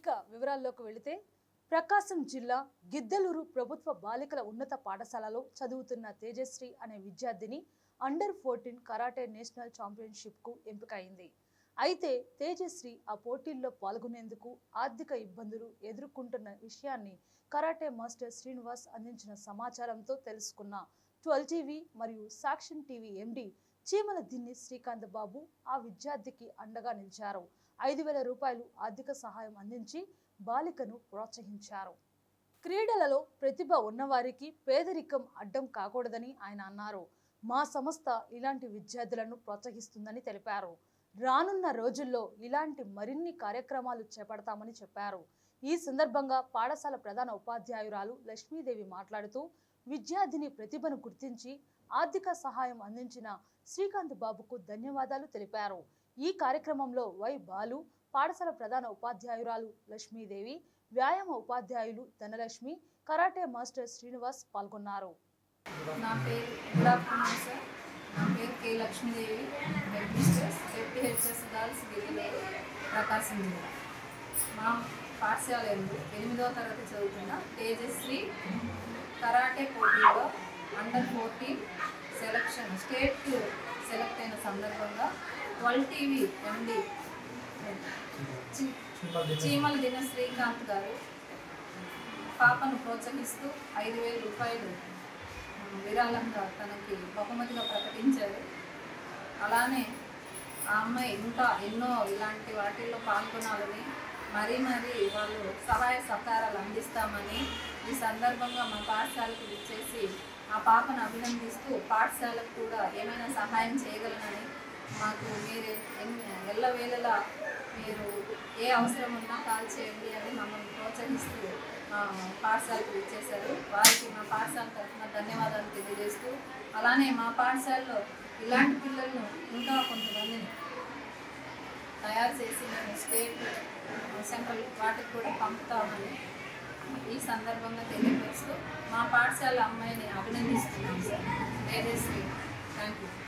ఇక వివరాల్లోకి వెళితే ప్రకాశం జిల్లా గిద్దలూరు ప్రభుత్వ బాలికల ఉన్నత పాఠశాలలో చదువుతున్న తేజశ్రీ అనే విద్యార్థిని అండర్ ఫోర్టీన్ కరాటే నేషనల్ ఛాంపియన్షిప్కు ఎంపికైంది అయితే తేజశ్రీ ఆ పోటీల్లో పాల్గొనేందుకు ఆర్థిక ఇబ్బందులు ఎదుర్కొంటున్న విషయాన్ని కరాటే మాస్టర్ శ్రీనివాస్ అందించిన సమాచారంతో తెలుసుకున్న ట్వెల్వ్ టీవీ మరియు సాక్షన్ టీవీ ఎండి చీమల దిన్ని శ్రీకాంత్ బాబు ఆ విద్యార్థికి అండగా నిలిచారు ఐదు వేల రూపాయలు ఆర్థిక సహాయం అందించి బాలికను ప్రోత్సహించారు క్రీడలలో ప్రతిభ ఉన్నవారికి పేదరికం అడ్డం కాకూడదని ఆయన అన్నారు మా సంస్థ ఇలాంటి విద్యార్థులను ప్రోత్సహిస్తుందని తెలిపారు రానున్న రోజుల్లో ఇలాంటి మరిన్ని కార్యక్రమాలు చేపడతామని చెప్పారు ఈ సందర్భంగా పాఠశాల ప్రధాన ఉపాధ్యాయురాలు లక్ష్మీదేవి మాట్లాడుతూ విద్యార్థిని ప్రతిభను గుర్తించి ఆర్థిక సహాయం అందించిన శ్రీకాంత్ బాబుకు ధన్యవాదాలు తెలిపారు ఈ కార్యక్రమంలో వై బాలు పాఠశాల ప్రధాన ఉపాధ్యాయురాలు లక్ష్మీదేవి వ్యాయామ ఉపాధ్యాయులు ధనలక్ష్మి కరాటే మాస్టర్ శ్రీనివాస్ పాల్గొన్నారు నా పేరు గుడ్ ఆఫ్టర్నూన్ సార్ నా పేరు K Lakshmidevi head mistress FTHS girls Girileru Prakasam జిల్లా మా పాఠశాల ఎందు ఎనిమిదవ తరగతి చదువుతున్న తేజశ్రీ కరాటే పోటీలో under fourteen selection state select అయిన సందర్భంగా ట్వెల్వ్ టీవీ ఎండి చీమల దిన శ్రీకాంత్ గారు పాపను ప్రోత్సహిస్తూ ఐదు వేల రూపాయలు విరాళంగా తనకి బహుమతిగా ప్రకటించారు అలానే ఆ అమ్మాయి ఇంకా ఎన్నో ఇలాంటి వాటిల్లో పాల్గొనాలని మరీ మరీ వాళ్ళు సహాయ సహకారాలు అందిస్తామని ఈ సందర్భంగా మా పాఠశాలకు ఇచ్చేసి ఆ పాపను అభినందిస్తూ పాఠశాలకు కూడా ఏమైనా సహాయం చేయగలనని మాకు మీరు ఎన్ని ఎల్లవేళలా మీరు ఏ అవసరం ఉన్నా కాల్ చేయండి అని మమ్మల్ని ప్రోత్సహిస్తూ ఆ, పాఠశాలకు ఇచ్చేశారు వారికి మా పాఠశాల తరఫున ధన్యవాదాలు తెలియజేస్తూ అలానే మా పాఠశాలలో ఇలాంటి పిల్లలను ఇంకా కొంతమందిని తయారు చేసి మేము స్టేట్ సెంట్రల్ వాటికి కూడా పంపుతామని ఈ సందర్భంగా తెలియపరుస్తూ మా పాఠశాల అమ్మాయిని అభినందిస్తున్నాం సార్ తేజస్వి థ్యాంక్ యూ